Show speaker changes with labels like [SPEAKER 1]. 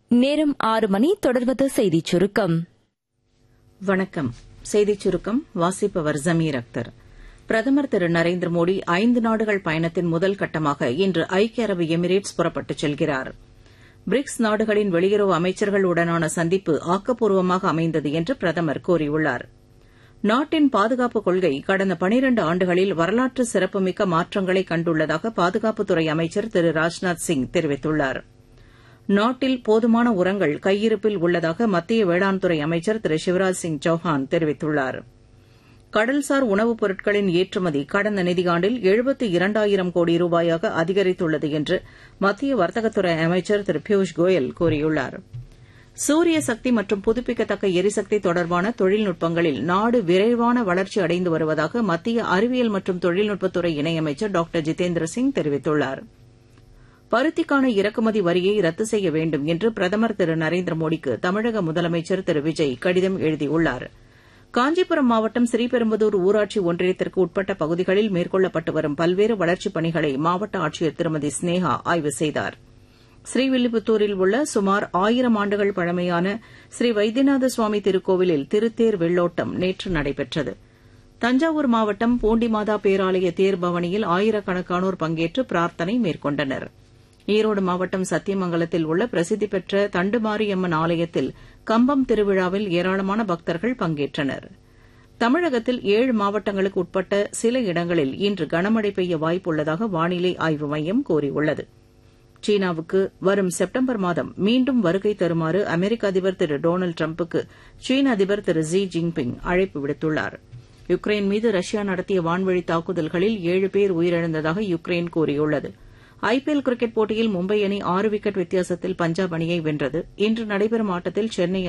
[SPEAKER 1] நேரம் ஆறு மணி தொடர்வது செய்திச் சுருக்கம்
[SPEAKER 2] வணக்கம் செய்திச் சுருக்கம் வாசிப்பவர் ஜமீர் அக்தர் பிரதமர் திரு நரேந்திர மோடி ஐந்து நாடுகள் பயணத்தின் முதல் கட்டமாக இன்று ஐக்கிய அரபு எமிரேட்ஸ் புறப்பட்டுச் செல்கிறார் பிரிக்ஸ் நாடுகளின் வெளியுறவு அமைச்சர்களுடனான சந்திப்பு ஆக்கப்பூர்வமாக அமைந்தது என்று பிரதமர் கூறியுள்ளார் நாட்டின் பாதுகாப்புக் கொள்கை கடந்த பனிரண்டு ஆண்டுகளில் வரலாற்று சிறப்புமிக்க மாற்றங்களை கண்டுள்ளதாக பாதுகாப்புத்துறை அமைச்சர் திரு ராஜ்நாத் சிங் தெரிவித்துள்ளார் நாட்டில் போதுமான உரங்கள் கையிருப்பில் உள்ளதாக மத்திய வேளாண் துறை அமைச்சர் திரு சிவராஜ் சிங் சௌஹான் தெரிவித்துள்ளார் கடல்சார் உணவுப் பொருட்களின் ஏற்றுமதி கடந்த நிதியாண்டில் எழுபத்து இரண்டாயிரம் கோடி ரூபாயாக அதிகரித்துள்ளது என்று மத்திய வர்த்தகத்துறை அமைச்சர் திரு பியூஷ் கோயல் கூறியுள்ளார் சூரிய சக்தி மற்றும் புதுப்பிக்கத்தக்க எரிசக்தி தொடர்பான தொழில்நுட்பங்களில் நாடு விரைவான வளர்ச்சி அடைந்து வருவதாக மத்திய அறிவியல் மற்றும் தொழில்நுட்பத்துறை இணையமைச்சர் டாக்டர் ஜிதேந்திர சிங் தெரிவித்துள்ளார் பருத்திக்கான இறக்குமதி வரியை ரத்து செய்ய வேண்டும் என்று பிரதமர் திரு நரேந்திர மோடிக்கு தமிழக முதலமைச்சர் திரு விஜய் கடிதம் எழுதியுள்ளார் காஞ்சிபுரம் மாவட்டம் ஸ்ரீபெரும்புதூர் ஊராட்சி ஒன்றியத்திற்கு உட்பட்ட பகுதிகளில் மேற்கொள்ளப்பட்டு வரும் பல்வேறு வளர்ச்சிப் பணிகளை மாவட்ட ஆட்சியர் திருமதி ஸ்னேகா ஆய்வு செய்தார் ஸ்ரீவில்லிபுத்தூரில் உள்ள சுமார் ஆயிரம் ஆண்டுகள் பழமையான ஸ்ரீ வைத்தியநாத சுவாமி திருக்கோவிலில் திருத்தேர் வெள்ளோட்டம் நேற்று நடைபெற்றது தஞ்சாவூர் மாவட்டம் பூண்டிமாதா பேராலய தேர் பவனியில் ஆயிரக்கணக்கானோர் பங்கேற்று பிரார்த்தனை மேற்கொண்டனர் ஈரோடு மாவட்டம் சத்தியமங்கலத்தில் உள்ள பிரசித்தி பெற்ற தண்டுமாரியம்மன் ஆலயத்தில் கம்பம் திருவிழாவில் ஏராளமான பக்தர்கள் பங்கேற்றனர் தமிழகத்தில் ஏழு மாவட்டங்களுக்கு உட்பட்ட சில இடங்களில் இன்று கனமழை பெய்ய வாய்ப்புள்ளதாக வானிலை ஆய்வு மையம் கூறியுள்ளது சீனாவுக்கு வரும் செப்டம்பர் மாதம் மீண்டும் வருகை தருமாறு அமெரிக்க அதிபர் திரு டொனால்டு டிரம்புக்கு சீன அதிபர் திரு ஜி ஜின்பிங் அழைப்பு விடுத்துள்ளார் யுக்ரைன் மீது ரஷ்யா நடத்திய வான்வழி தாக்குதல்களில் ஏழு பேர் உயிரிழந்ததாக யுக்ரைன் கூறியுள்ளது ஐபிஎல் கிரிக்கெட் போட்டியில் மும்பை அணி ஆறு விக்கெட் வித்தியாசத்தில் பஞ்சாப் அணியை வென்றது இன்று நடைபெறும் ஆட்டத்தில் சென்னை